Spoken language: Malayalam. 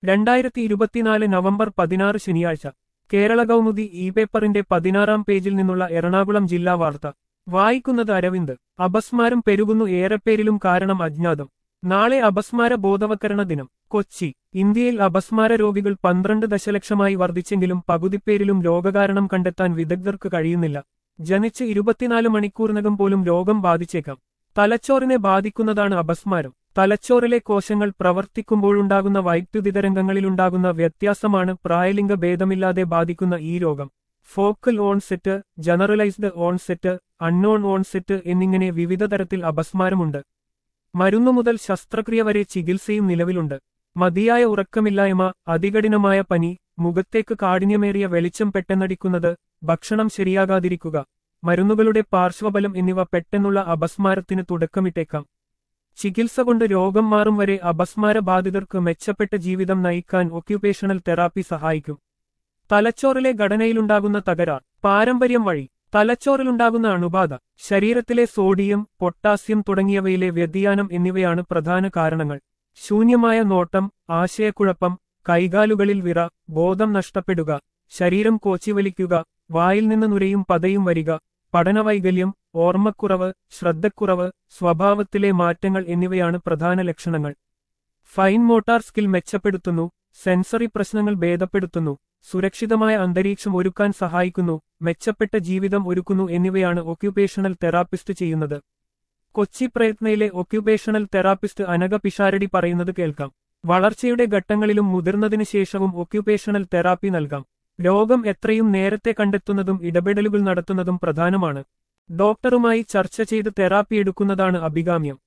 രണ്ടായിരത്തി ഇരുപത്തിനാല് നവംബർ പതിനാറ് ശനിയാഴ്ച കേരള കൗമുദി ഇ പേപ്പറിന്റെ പതിനാറാം പേജിൽ നിന്നുള്ള എറണാകുളം ജില്ലാ വാർത്ത വായിക്കുന്നത് അരവിന്ദ് അപസ്മാരം പെരുകുന്നു ഏറെപ്പേരിലും കാരണം അജ്ഞാതം നാളെ അപസ്മാര ബോധവൽക്കരണ ദിനം കൊച്ചി ഇന്ത്യയിൽ അപസ്മാര രോഗികൾ പന്ത്രണ്ട് ദശലക്ഷമായി വർദ്ധിച്ചെങ്കിലും പകുതിപ്പേരിലും രോഗകാരണം കണ്ടെത്താൻ വിദഗ്ധർക്ക് കഴിയുന്നില്ല ജനിച്ച് ഇരുപത്തിനാല് മണിക്കൂറിനകം പോലും രോഗം ബാധിച്ചേക്കാം തലച്ചോറിനെ ബാധിക്കുന്നതാണ് അപസ്മാരം തലച്ചോറിലെ കോശങ്ങൾ പ്രവർത്തിക്കുമ്പോഴുണ്ടാകുന്ന വൈദ്യുതി തരംഗങ്ങളിലുണ്ടാകുന്ന വ്യത്യാസമാണ് പ്രായലിംഗ ഭേദമില്ലാതെ ബാധിക്കുന്ന ഈ രോഗം focal onset generalised onset unknown onset എന്നിങ്ങനെ വിവിധ തരത്തിൽ അപസ്മാരമുണ്ട് മരുന്നു മുതൽ ശസ്ത്രക്രിയ വരെ ചികിത്സയും നിലവിലുണ്ട് മതിയായ ഉറക്കമില്ലായ്മ അതികഠിനമായ പനി മുഖത്തേക്ക് കാഠിന്യമേറിയ വെളിച്ചം പെട്ടെന്നടിക്കുന്നത് ഭക്ഷണം ശരിയാകാതിരിക്കുക മരുന്നുകളുടെ പാർശ്വഫലം എന്നിവ പെട്ടെന്നുള്ള അപസ്മാരത്തിന് തുടക്കമിട്ടേക്കാം ചികിത്സ കൊണ്ട് രോഗം മാറും വരെ അപസ്മാര ബാധിതർക്ക് മെച്ചപ്പെട്ട ജീവിതം നയിക്കാൻ ഒക്യുപേഷണൽ തെറാപ്പി സഹായിക്കും തലച്ചോറിലെ ഘടനയിലുണ്ടാകുന്ന തകരാർ പാരമ്പര്യം വഴി തലച്ചോറിലുണ്ടാകുന്ന അണുബാധ ശരീരത്തിലെ സോഡിയം പൊട്ടാസ്യം തുടങ്ങിയവയിലെ വ്യതിയാനം എന്നിവയാണ് പ്രധാന കാരണങ്ങൾ ശൂന്യമായ നോട്ടം ആശയക്കുഴപ്പം കൈകാലുകളിൽ വിറ ബോധം നഷ്ടപ്പെടുക ശരീരം കോച്ചിവലിക്കുക വായിൽ നിന്ന് നുരയും പതയും വരിക പഠനവൈകല്യം ഓർമ്മക്കുറവ് ശ്രദ്ധക്കുറവ് സ്വഭാവത്തിലെ മാറ്റങ്ങൾ എന്നിവയാണ് പ്രധാന ലക്ഷണങ്ങൾ ഫൈൻ മോട്ടാർ സ്കിൽ മെച്ചപ്പെടുത്തുന്നു സെൻസറി പ്രശ്നങ്ങൾ ഭേദപ്പെടുത്തുന്നു സുരക്ഷിതമായ അന്തരീക്ഷം ഒരുക്കാൻ സഹായിക്കുന്നു മെച്ചപ്പെട്ട ജീവിതം ഒരുക്കുന്നു എന്നിവയാണ് ഒക്യുപേഷണൽ തെറാപ്പിസ്റ്റ് ചെയ്യുന്നത് കൊച്ചി പ്രയത്നയിലെ ഒക്യുപേഷണൽ തെറാപ്പിസ്റ്റ് അനഘ പിഷാരടി പറയുന്നത് കേൾക്കാം വളർച്ചയുടെ ഘട്ടങ്ങളിലും മുതിർന്നതിനു ശേഷവും ഒക്യുപേഷണൽ തെറാപ്പി നൽകാം രോഗം എത്രയും നേരത്തെ കണ്ടെത്തുന്നതും ഇടപെടലുകൾ നടത്തുന്നതും പ്രധാനമാണ് ഡോക്ടറുമായി ചർച്ച ചെയ്ത് തെറാപ്പി എടുക്കുന്നതാണ് അഭികാമ്യം